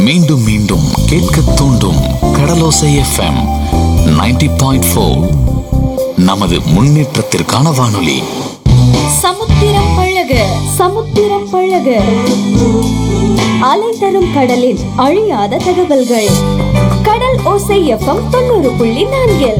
மீண்டும் மீண்டும் கேட்க தூண்டும் கடலோசை எஃப்எம் 90.4 பாயிண்ட் ஃபோர் நமது முன்னேற்றத்திற்கான வானொலி சமுத்திரம் பழக சமுத்திரம் பழக அலை தரும் கடலின் அழியாத தகவல்கள் கடல் ஓசை எஃப்எம் தொண்ணூறு புள்ளி நான்கில்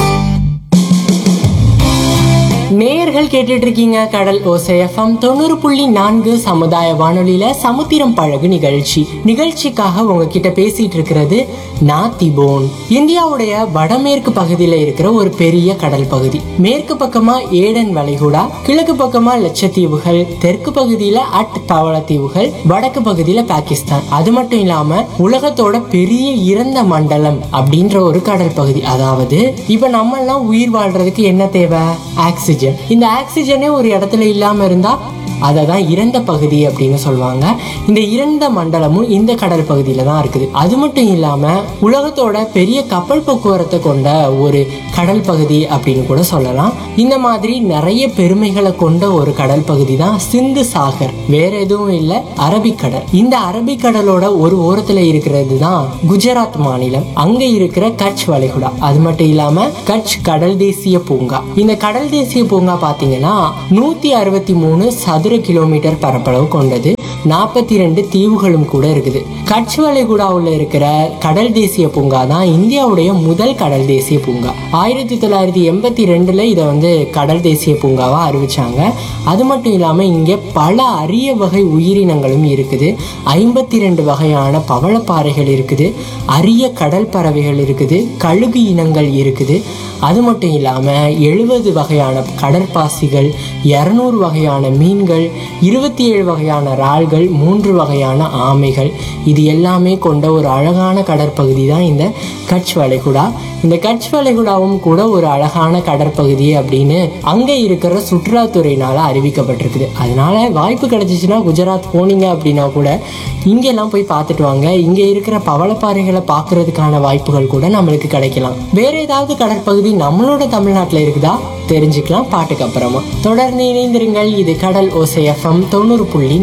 நேயர்கள் கேட்டுட்டு இருக்கீங்க கடல் ஓசை எஃப்எம் தொண்ணூறு புள்ளி நான்கு சமுதாய வானொலியில சமுத்திரம் பழகு நிகழ்ச்சி நிகழ்ச்சிக்காக உங்ககிட்ட பேசிட்டு இருக்கிறது நான் திபோன் இந்தியாவுடைய வடமேற்கு பகுதியில இருக்கிற ஒரு பெரிய கடல் பகுதி மேற்கு பக்கமா ஏடன் வளைகுடா கிழக்கு பக்கமா லட்சத்தீவுகள் தெற்கு பகுதியில அட் தீவுகள் வடக்கு பகுதியில பாகிஸ்தான் அது மட்டும் இல்லாம உலகத்தோட பெரிய இறந்த மண்டலம் அப்படின்ற ஒரு கடல் பகுதி அதாவது இப்ப நம்ம எல்லாம் உயிர் வாழ்றதுக்கு என்ன தேவை ஆக்சிஜன் இந்த ஆக்சிஜனே ஒரு இடத்துல இல்லாம இருந்தா அதை தான் இறந்த பகுதி அப்படின்னு சொல்லுவாங்க இந்த இறந்த மண்டலமும் இந்த கடல் பகுதியில தான் இருக்குது அது மட்டும் இல்லாம உலகத்தோட பெரிய கப்பல் போக்குவரத்தை கொண்ட ஒரு கடல் பகுதி அப்படின்னு கூட சொல்லலாம் இந்த மாதிரி நிறைய பெருமைகளை கொண்ட ஒரு கடல் பகுதி தான் சிந்து சாகர் வேற எதுவும் இல்ல அரபிக்கடல் இந்த அரபிக்கடலோட ஒரு ஓரத்துல இருக்கிறது தான் குஜராத் மாநிலம் அங்க இருக்கிற கட்ச் வளைகுடா அது மட்டும் இல்லாம கட்ச் கடல் தேசிய பூங்கா இந்த கடல் தேசிய பூங்கா பாத்தீங்கன்னா நூத்தி அறுபத்தி மூணு சதுர கிலோமீட்டர் பரப்பளவு கொண்டது நாற்பத்தி ரெண்டு தீவுகளும் கூட இருக்குது கட்ச் வளைகுடாவில் இருக்கிற கடல் தேசிய பூங்கா தான் இந்தியாவுடைய முதல் கடல் தேசிய பூங்கா ஆயிரத்தி தொள்ளாயிரத்தி எண்பத்தி ரெண்டுல இதை வந்து கடல் தேசிய பூங்காவா அறிவிச்சாங்க அது மட்டும் இல்லாம இங்க பல அரிய வகை உயிரினங்களும் இருக்குது ஐம்பத்தி ரெண்டு வகையான பவளப்பாறைகள் இருக்குது அரிய கடல் பறவைகள் இருக்குது கழுகு இனங்கள் இருக்குது அது மட்டும் இல்லாமல் எழுபது வகையான கடற்பாசிகள் இரநூறு வகையான மீன்கள் இருபத்தி ஏழு வகையான இறால்கள் மூன்று வகையான ஆமைகள் இது எல்லாமே கொண்ட ஒரு அழகான கடற்பகுதி தான் இந்த கட்ச் வளைகுடா இந்த கட்ச் வளைகுடாவும் கூட ஒரு அழகான கடற்பகுதி அப்படின்னு அங்கே இருக்கிற சுற்றுலாத்துறையினால அறிவிக்கப்பட்டிருக்குது அதனால வாய்ப்பு கிடைச்சிச்சுன்னா குஜராத் போனீங்க அப்படின்னா கூட இங்கெல்லாம் போய் பார்த்துட்டு வாங்க இங்கே இருக்கிற பவளப்பாறைகளை பார்க்கறதுக்கான வாய்ப்புகள் கூட நம்மளுக்கு கிடைக்கலாம் வேற ஏதாவது கடற்பகுதி நம்மளோட தமிழ்நாட்டில் இருக்குதா தெரிஞ்சுக்கலாம் பாட்டுக்கு அப்புறமா தொடர்ந்து இணைந்திருங்கள் இது கடல் ஓசை எஃப்எம் தொண்ணூறு புள்ளி